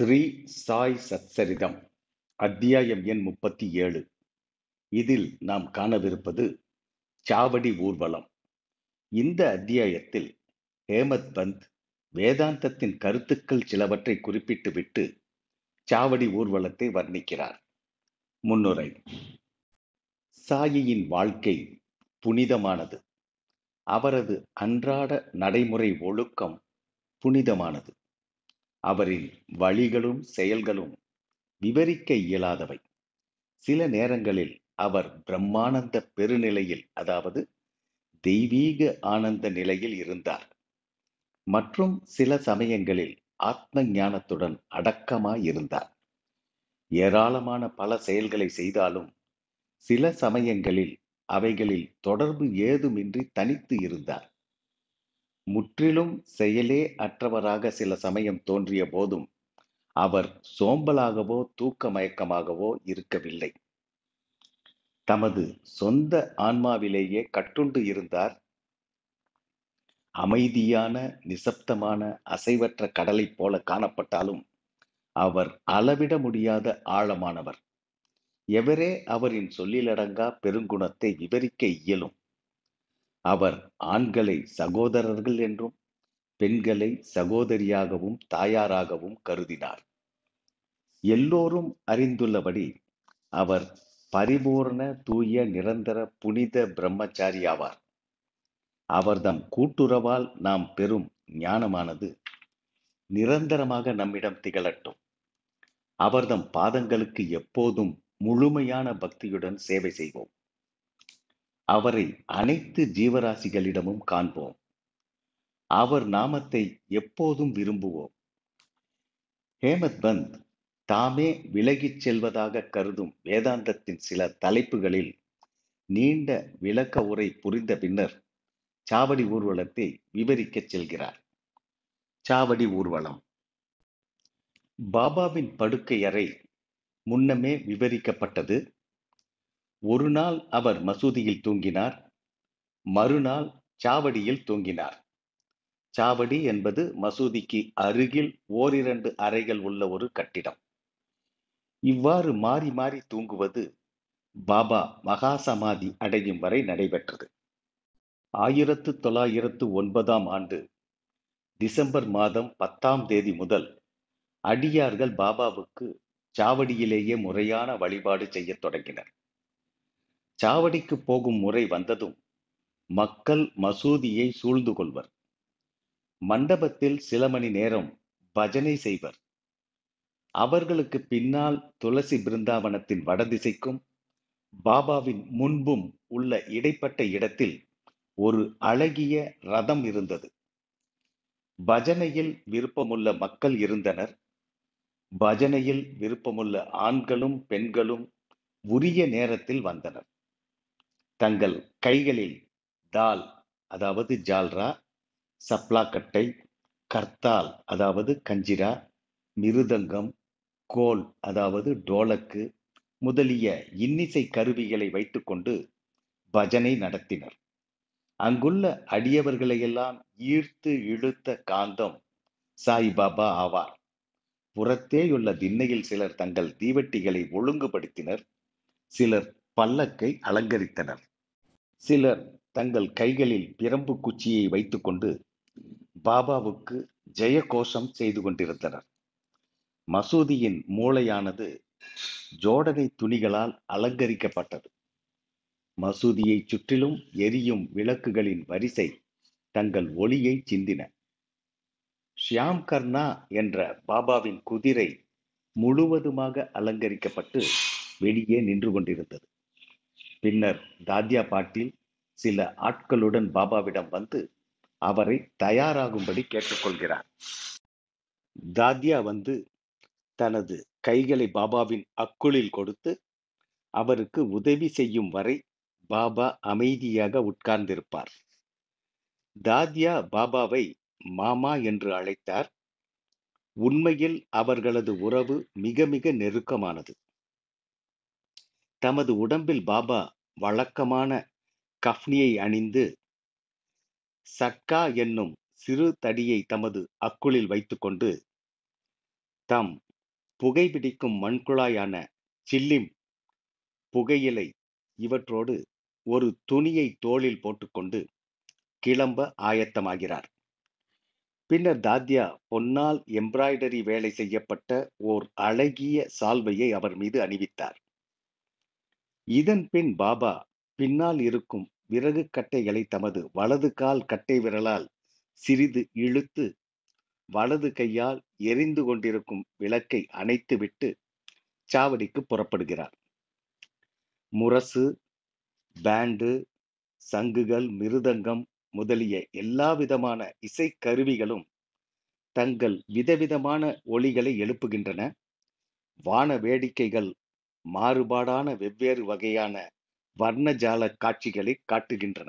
ஸ்ரீ சாய் சச்சரிதம் அத்தியாயம் எண் முப்பத்தி ஏழு இதில் நாம் காணவிருப்பது சாவடி ஊர்வலம் இந்த அத்தியாயத்தில் ஹேமத் பந்த் வேதாந்தத்தின் கருத்துக்கள் சிலவற்றை குறிப்பிட்டுவிட்டு சாவடி ஊர்வலத்தை வர்ணிக்கிறார் முன்னுரை சாயியின் வாழ்க்கை புனிதமானது அவரது அன்றாட நடைமுறை ஒழுக்கம் புனிதமானது அவரின் வழிகளும் செயல்களும் விவரிக்க இயலாதவை சில நேரங்களில் அவர் பிரம்மானந்த பெருநிலையில் அதாவது தெய்வீக ஆனந்த நிலையில் இருந்தார் மற்றும் சில சமயங்களில் ஆத்ம ஞானத்துடன் அடக்கமாய் இருந்தார் ஏராளமான பல செயல்களை செய்தாலும் சில சமயங்களில் அவைகளில் தொடர்பு ஏதுமின்றி தனித்து இருந்தார் முற்றிலும் செயலே அற்றவராக சில சமயம் தோன்றிய போதும் அவர் சோம்பலாகவோ தூக்க மயக்கமாகவோ இருக்கவில்லை தமது சொந்த ஆன்மாவிலேயே கட்டுண்டு இருந்தார் அமைதியான நிசப்தமான அசைவற்ற கடலைப் போல காணப்பட்டாலும் அவர் அளவிட முடியாத ஆழமானவர் எவரே அவரின் சொல்லிலடங்கா பெருங்குணத்தை விவரிக்க இயலும் அவர் ஆண்களை சகோதரர்கள் என்றும் பெண்களை சகோதரியாகவும் தாயாராகவும் கருதினார் எல்லோரும் அறிந்துள்ளபடி அவர் பரிபூர்ண தூய நிரந்தர புனித பிரம்மச்சாரி ஆவார் அவர்தம் கூட்டுறவால் நாம் பெறும் ஞானமானது நிரந்தரமாக நம்மிடம் திகழட்டும் அவர்தம் பாதங்களுக்கு எப்போதும் முழுமையான பக்தியுடன் சேவை செய்வோம் அவரை அனைத்து ஜீவராசிகளிடமும் காண்போம் அவர் நாமத்தை எப்போதும் விரும்புவோம் ஹேமத் பந்த் தாமே விலகிச் செல்வதாக கருதும் வேதாந்தத்தின் சில தலைப்புகளில் நீண்ட விளக்க உரை புரிந்த பின்னர் சாவடி ஊர்வலத்தை விவரிக்கச் செல்கிறார் சாவடி ஊர்வலம் பாபாவின் படுக்கை அறை முன்னமே விவரிக்கப்பட்டது ஒரு நாள் அவர் மசூதியில் தூங்கினார் மறுநாள் சாவடியில் தூங்கினார் சாவடி என்பது மசூதிக்கு அருகில் ஓரிரண்டு அறைகள் உள்ள ஒரு கட்டிடம் இவ்வாறு மாறி மாறி தூங்குவது பாபா மகா சமாதி அடையும் வரை நடைபெற்றது ஆயிரத்து தொள்ளாயிரத்து ஒன்பதாம் ஆண்டு டிசம்பர் மாதம் பத்தாம் தேதி முதல் அடியார்கள் பாபாவுக்கு சாவடியிலேயே முறையான வழிபாடு செய்யத் தொடங்கினர் சாவடிக்கு போகும் முறை வந்ததும் மக்கள் மசூதியை சூழ்ந்து கொள்வர் மண்டபத்தில் சில மணி நேரம் பஜனை செய்வர் அவர்களுக்கு பின்னால் துளசி பிருந்தாவனத்தின் வடதிசைக்கும் பாபாவின் முன்பும் உள்ள இடைப்பட்ட இடத்தில் ஒரு அழகிய ரதம் இருந்தது பஜனையில் விருப்பமுள்ள மக்கள் இருந்தனர் பஜனையில் விருப்பமுள்ள ஆண்களும் பெண்களும் உரிய நேரத்தில் வந்தனர் தங்கள் கைகளில் தால் அதாவது ஜால்ரா சப்ளாக்கட்டை கர்த்தால் அதாவது கஞ்சிரா மிருதங்கம் கோல் அதாவது டோலக்கு முதலிய இன்னிசை கருவிகளை வைத்துக்கொண்டு பஜனை நடத்தினர் அங்குள்ள அடியவர்களையெல்லாம் ஈர்த்து இழுத்த காந்தம் சாய்பாபா ஆவார் புறத்தேயுள்ள திண்ணையில் சிலர் தங்கள் தீவட்டிகளை ஒழுங்குபடுத்தினர் சிலர் பல்லக்கை அலங்கரித்தனர் சிலர் தங்கள் கைகளில் பிரம்பு குச்சியை வைத்துக்கொண்டு பாபாவுக்கு ஜெயகோஷம் செய்து கொண்டிருந்தனர் மசூதியின் மூளையானது ஜோடனை துணிகளால் அலங்கரிக்கப்பட்டது மசூதியை சுற்றிலும் எரியும் விளக்குகளின் வரிசை தங்கள் ஒளியை சிந்தின ஷியாம் கர்ணா என்ற பாபாவின் குதிரை முழுவதுமாக அலங்கரிக்கப்பட்டு வெளியே நின்று கொண்டிருந்தது பின்னர் தாத்யா பாட்டில் சில ஆட்களுடன் பாபாவிடம் வந்து அவரை தயாராகும்படி கேட்டுக்கொள்கிறார் தாத்யா வந்து தனது கைகளை பாபாவின் அக்குளில் கொடுத்து அவருக்கு உதவி செய்யும் வரை பாபா அமைதியாக உட்கார்ந்திருப்பார் தாத்யா பாபாவை மாமா என்று அழைத்தார் உண்மையில் அவர்களது உறவு மிக மிக நெருக்கமானது தமது உடம்பில் பாபா வழக்கமான கஃப்னியை அணிந்து சட்கா என்னும் சிறு தடியை தமது அக்குளில் வைத்துக்கொண்டு தம் புகைபிடிக்கும் மண்குழாயான சில்லிம் புகையிலை இவற்றோடு ஒரு துணியை தோளில் போட்டுக்கொண்டு கிளம்ப ஆயத்தமாகிறார் பின்னர் தாத்யா பொன்னால் எம்ப்ராய்டரி வேலை செய்யப்பட்ட ஓர் அழகிய சால்வையை அவர் மீது அணிவித்தார் இதன் பின் பாபா பின்னால் இருக்கும் விறகு கட்டைகளை தமது வலது கால் கட்டை விரலால் சிறிது இழுத்து வலது கையால் எரிந்து கொண்டிருக்கும் விளக்கை அணைத்துவிட்டு சாவடிக்கு புறப்படுகிறார் முரசு பேண்டு சங்குகள் மிருதங்கம் முதலிய எல்லா விதமான இசைக்கருவிகளும் தங்கள் விதவிதமான ஒலிகளை எழுப்புகின்றன வான வேடிக்கைகள் மாறுபாடான வெவ்வேறு வகையான வர்ணஜால காட்சிகளை காட்டுகின்றன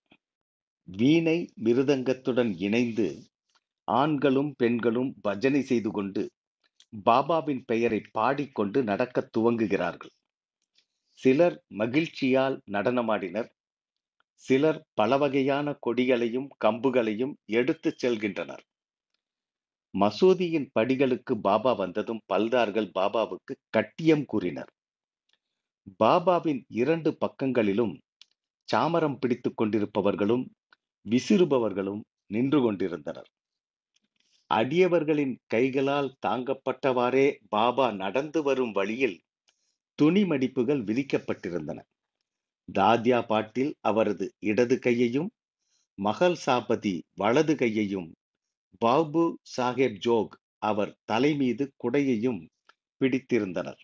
வீணை மிருதங்கத்துடன் இணைந்து ஆண்களும் பெண்களும் பஜனை செய்து கொண்டு பாபாவின் பெயரை பாடிக்கொண்டு நடக்கத் துவங்குகிறார்கள் சிலர் மகிழ்ச்சியால் நடனமாடினர் சிலர் பல வகையான கொடிகளையும் கம்புகளையும் எடுத்துச் செல்கின்றனர் மசூதியின் படிகளுக்கு பாபா வந்ததும் பல்தார்கள் பாபாவுக்கு கட்டியம் கூறினர் பாபாவின் இரண்டு பக்கங்களிலும் சாமரம் பிடித்துக் கொண்டிருப்பவர்களும் விசிறுபவர்களும் நின்று கொண்டிருந்தனர் அடியவர்களின் கைகளால் தாங்கப்பட்டவாறே பாபா நடந்து வரும் வழியில் துணி மடிப்புகள் விரிக்கப்பட்டிருந்தன தாத்யா பாட்டில் அவரது இடது கையையும் மகள் சாபதி வலது கையையும் பாபு சாஹேப் ஜோக் அவர் தலை மீது குடையையும் பிடித்திருந்தனர்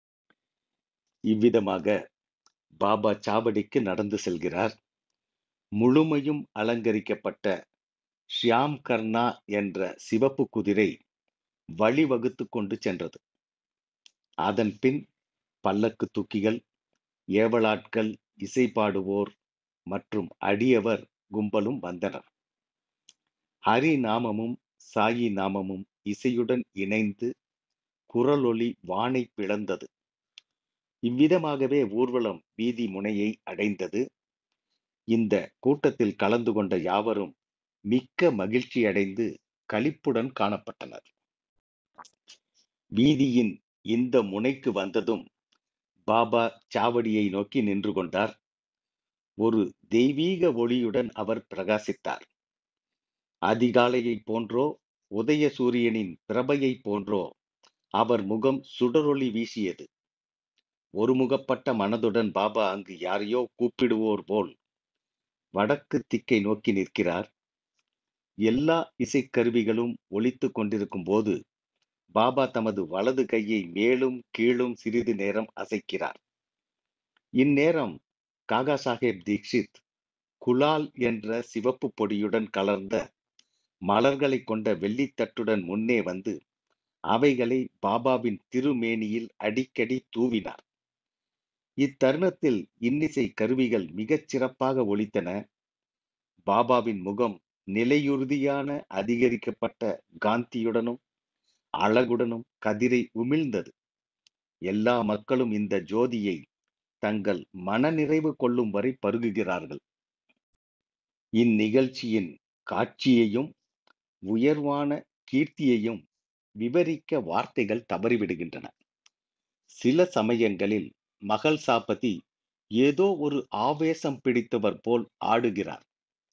இவ்விதமாக பாபா சாவடிக்கு நடந்து செல்கிறார் முழுமையும் அலங்கரிக்கப்பட்ட ஷியாம் கர்ணா என்ற சிவப்பு குதிரை வழிவகுத்து கொண்டு சென்றது அதன் பின் பல்லக்கு தூக்கிகள் ஏவலாட்கள் இசை பாடுவோர் மற்றும் அடியவர் கும்பலும் வந்தனர் ஹரி நாமமும் சாயி நாமமும் இசையுடன் இணைந்து குரலொலி வானை பிளந்தது இவ்விதமாகவே ஊர்வலம் வீதி முனையை அடைந்தது இந்த கூட்டத்தில் கலந்து கொண்ட யாவரும் மிக்க மகிழ்ச்சி அடைந்து களிப்புடன் காணப்பட்டனர் வீதியின் இந்த முனைக்கு வந்ததும் பாபா சாவடியை நோக்கி நின்று கொண்டார் ஒரு தெய்வீக ஒளியுடன் அவர் பிரகாசித்தார் அதிகாலையைப் போன்றோ உதய சூரியனின் பிரபையைப் போன்றோ அவர் முகம் சுடரொளி வீசியது ஒருமுகப்பட்ட மனதுடன் பாபா அங்கு யாரையோ கூப்பிடுவோர் போல் வடக்கு திக்கை நோக்கி நிற்கிறார் எல்லா இசைக்கருவிகளும் ஒலித்துக் கொண்டிருக்கும் போது பாபா தமது வலது கையை மேலும் கீழும் சிறிது நேரம் அசைக்கிறார் இந்நேரம் காகா சாஹேப் தீக்ஷித் குலால் என்ற சிவப்பு பொடியுடன் கலர்ந்த மலர்களை கொண்ட வெள்ளித்தட்டுடன் முன்னே வந்து அவைகளை பாபாவின் திருமேனியில் அடிக்கடி தூவினார் இத்தருணத்தில் இன்னிசை கருவிகள் மிகச் சிறப்பாக ஒலித்தன பாபாவின் முகம் நிலையுறுதியான அதிகரிக்கப்பட்ட காந்தியுடனும் அழகுடனும் கதிரை உமிழ்ந்தது எல்லா மக்களும் இந்த ஜோதியை தங்கள் மனநிறைவு கொள்ளும் வரை பருகுகிறார்கள் இந்நிகழ்ச்சியின் காட்சியையும் உயர்வான கீர்த்தியையும் விவரிக்க வார்த்தைகள் தவறிவிடுகின்றன சில சமயங்களில் மகள் சாபதி ஏதோ ஒரு ஆவேசம் பிடித்தவர் போல் ஆடுகிறார்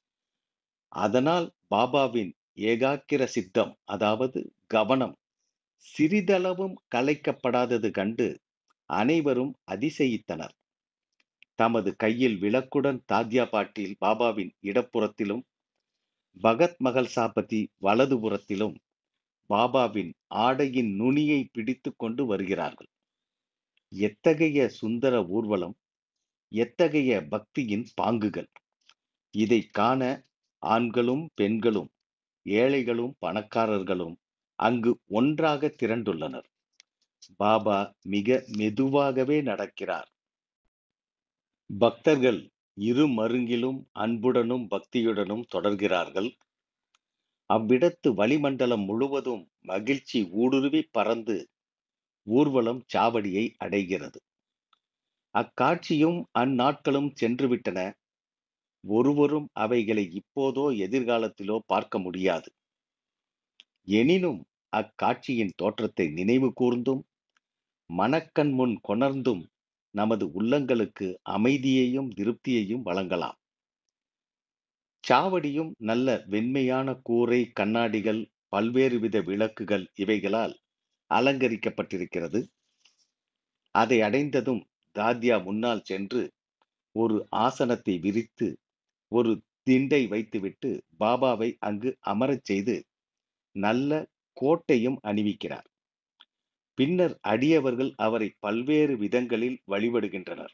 அதனால் பாபாவின் ஏகாக்கிர சித்தம் அதாவது கவனம் சிறிதளவும் கலைக்கப்படாதது கண்டு அனைவரும் அதிசயித்தனர் தமது கையில் விளக்குடன் தாத்யா பாட்டில் பாபாவின் இடப்புறத்திலும் பகத் மகள் சாபதி வலதுபுறத்திலும் பாபாவின் ஆடையின் நுனியை பிடித்து கொண்டு வருகிறார்கள் எத்தகைய சுந்தர ஊர்வலம் எத்தகைய பக்தியின் பாங்குகள் இதை காண ஆண்களும் பெண்களும் ஏழைகளும் பணக்காரர்களும் அங்கு ஒன்றாக திரண்டுள்ளனர் பாபா மிக மெதுவாகவே நடக்கிறார் பக்தர்கள் இரு மருங்கிலும் அன்புடனும் பக்தியுடனும் தொடர்கிறார்கள் அவ்விடத்து வளிமண்டலம் முழுவதும் மகிழ்ச்சி ஊடுருவி பறந்து ஊர்வலம் சாவடியை அடைகிறது அக்காட்சியும் அந்நாட்களும் சென்றுவிட்டன ஒருவரும் அவைகளை இப்போதோ எதிர்காலத்திலோ பார்க்க முடியாது எனினும் அக்காட்சியின் தோற்றத்தை நினைவு கூர்ந்தும் மனக்கண் முன் கொணர்ந்தும் நமது உள்ளங்களுக்கு அமைதியையும் திருப்தியையும் வழங்கலாம் சாவடியும் நல்ல வெண்மையான கூரை கண்ணாடிகள் பல்வேறு வித விளக்குகள் இவைகளால் அலங்கரிக்கப்பட்டிருக்கிறது அதை அடைந்ததும் தாத்யா முன்னால் சென்று ஒரு ஆசனத்தை விரித்து ஒரு திண்டை வைத்துவிட்டு பாபாவை அங்கு அமரச் செய்து நல்ல கோட்டையும் அணிவிக்கிறார் பின்னர் அடியவர்கள் அவரை பல்வேறு விதங்களில் வழிபடுகின்றனர்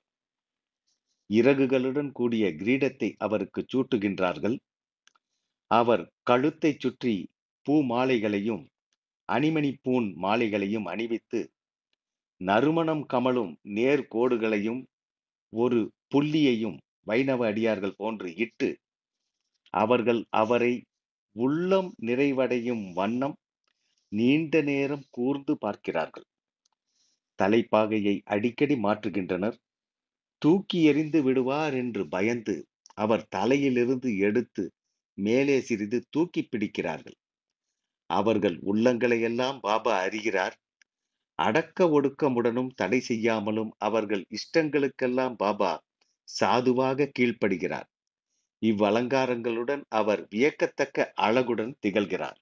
இறகுகளுடன் கூடிய கிரீடத்தை அவருக்கு சூட்டுகின்றார்கள் அவர் கழுத்தை சுற்றி பூ மாலைகளையும் அணிமணி பூன் மாலைகளையும் அணிவித்து நறுமணம் கமலும் நேர் கோடுகளையும் ஒரு புள்ளியையும் வைணவ அடியார்கள் போன்று இட்டு அவர்கள் அவரை உள்ளம் நிறைவடையும் வண்ணம் நீண்ட நேரம் கூர்ந்து பார்க்கிறார்கள் தலைப்பாகையை அடிக்கடி மாற்றுகின்றனர் தூக்கி எறிந்து விடுவார் என்று பயந்து அவர் தலையிலிருந்து எடுத்து மேலே சிறிது தூக்கி பிடிக்கிறார்கள் அவர்கள் உள்ளங்களையெல்லாம் பாபா அறிகிறார் அடக்க ஒடுக்கமுடனும் தடை செய்யாமலும் அவர்கள் இஷ்டங்களுக்கெல்லாம் பாபா சாதுவாக கீழ்ப்படுகிறார் இவ்வலங்காரங்களுடன் அவர் வியக்கத்தக்க அழகுடன் திகழ்கிறார்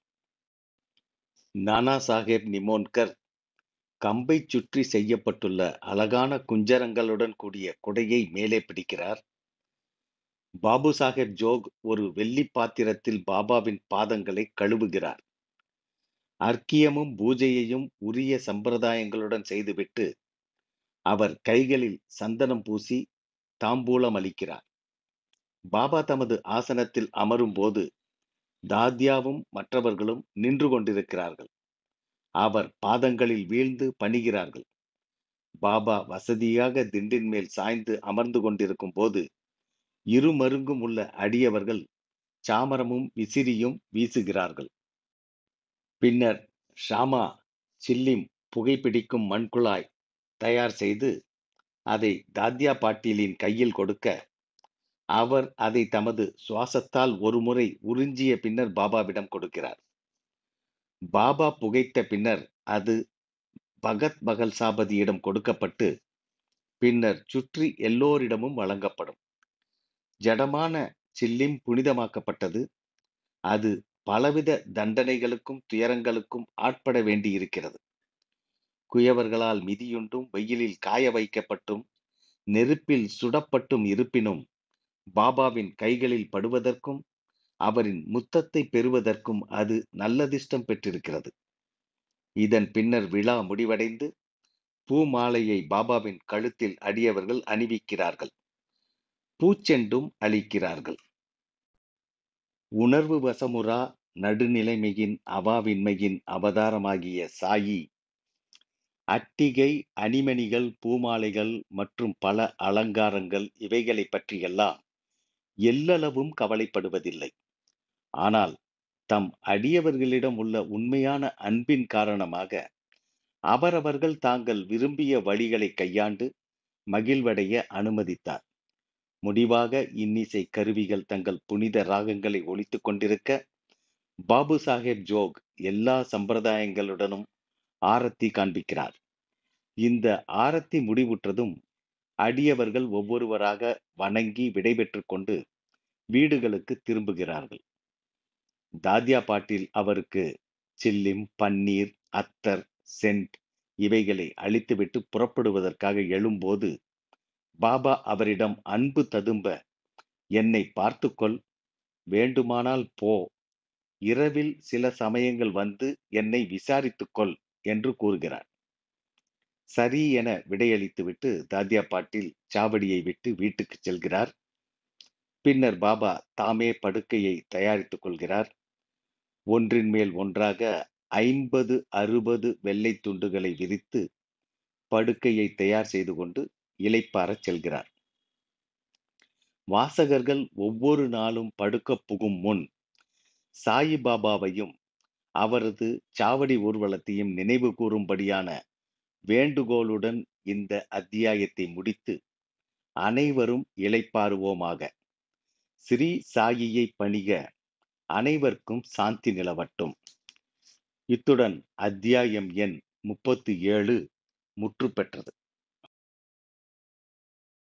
நானா சாஹேப் நிமோன்கர் கம்பை சுற்றி செய்யப்பட்டுள்ள அழகான குஞ்சரங்களுடன் கூடிய குடையை மேலே பிடிக்கிறார் பாபு சாஹேப் ஜோக் ஒரு வெள்ளி பாத்திரத்தில் பாபாவின் பாதங்களை கழுவுகிறார் அர்க்கியமும் பூஜையையும் உரிய சம்பிரதாயங்களுடன் செய்துவிட்டு அவர் கைகளில் சந்தனம் பூசி தாம்பூலம் அளிக்கிறார் பாபா தமது ஆசனத்தில் அமரும் போது தாத்யாவும் மற்றவர்களும் நின்று கொண்டிருக்கிறார்கள் அவர் பாதங்களில் வீழ்ந்து பணிகிறார்கள் பாபா வசதியாக திண்டின் மேல் சாய்ந்து அமர்ந்து கொண்டிருக்கும் போது இருமருங்கும் உள்ள அடியவர்கள் சாமரமும் விசிறியும் வீசுகிறார்கள் பின்னர் ஷாமா சில்லிம் புகைப்பிடிக்கும் மண்குழாய் தயார் செய்து அதை தாத்யா பாட்டீலின் கையில் கொடுக்க அவர் அதை தமது சுவாசத்தால் ஒருமுறை உறிஞ்சிய பின்னர் பாபாவிடம் கொடுக்கிறார் பாபா புகைத்த பின்னர் அது பகத் மகள் சாபதியிடம் கொடுக்கப்பட்டு பின்னர் சுற்றி எல்லோரிடமும் வழங்கப்படும் ஜடமான சில்லிம் புனிதமாக்கப்பட்டது அது பலவித தண்டனைகளுக்கும் துயரங்களுக்கும் ஆட்பட வேண்டியிருக்கிறது குயவர்களால் மிதியுண்டும் வெயிலில் காய வைக்கப்பட்டும் நெருப்பில் சுடப்பட்டும் இருப்பினும் பாபாவின் கைகளில் படுவதற்கும் அவரின் முத்தத்தை பெறுவதற்கும் அது நல்லதிர்ஷ்டம் பெற்றிருக்கிறது இதன் பின்னர் விழா முடிவடைந்து பூ மாலையை பாபாவின் கழுத்தில் அடியவர்கள் அணிவிக்கிறார்கள் பூச்செண்டும் அளிக்கிறார்கள் உணர்வு வசமுறா நடுநிலைமையின் அவாவின்மையின் அவதாரமாகிய சாயி அட்டிகை அணிமணிகள் பூமாலைகள் மற்றும் பல அலங்காரங்கள் இவைகளை பற்றியெல்லாம் எல்லளவும் கவலைப்படுவதில்லை ஆனால் தம் அடியவர்களிடம் உள்ள உண்மையான அன்பின் காரணமாக அவரவர்கள் தாங்கள் விரும்பிய வழிகளை கையாண்டு மகிழ்வடைய அனுமதித்தார் முடிவாக இன்னிசை கருவிகள் தங்கள் புனித ராகங்களை ஒழித்துக் கொண்டிருக்க பாபு சாஹேப் ஜோக் எல்லா சம்பிரதாயங்களுடனும் ஆரத்தி காண்பிக்கிறார் இந்த ஆரத்தி முடிவுற்றதும் அடியவர்கள் ஒவ்வொருவராக வணங்கி விடைபெற்றுக் கொண்டு வீடுகளுக்கு திரும்புகிறார்கள் தாத்யா பாட்டில் அவருக்கு சில்லிம் பன்னீர் அத்தர் சென்ட் இவைகளை அழித்துவிட்டு புறப்படுவதற்காக எழும்போது பாபா அவரிடம் அன்பு ததும்ப என்னை பார்த்துக்கொள் வேண்டுமானால் போ இரவில் சில சமயங்கள் வந்து என்னை விசாரித்துக்கொள் என்று கூறுகிறார் சரி என விடையளித்துவிட்டு தாத்யா பாட்டில் சாவடியை விட்டு வீட்டுக்கு செல்கிறார் பின்னர் பாபா தாமே படுக்கையை தயாரித்துக் கொள்கிறார் ஒன்றின் மேல் ஒன்றாக ஐம்பது அறுபது வெள்ளை துண்டுகளை விரித்து படுக்கையை தயார் செய்து கொண்டு இளைப்பாறச் செல்கிறார் வாசகர்கள் ஒவ்வொரு நாளும் படுக்கப் புகும் முன் சாயிபாபாவையும் அவரது சாவடி ஊர்வலத்தையும் நினைவு கூறும்படியான வேண்டுகோளுடன் இந்த அத்தியாயத்தை முடித்து அனைவரும் இளைப்பாறுவோமாக ஸ்ரீ சாயியை பணிக அனைவருக்கும் சாந்தி நிலவட்டும் இத்துடன் அத்தியாயம் எண் முப்பத்தி ஏழு முற்று பெற்றது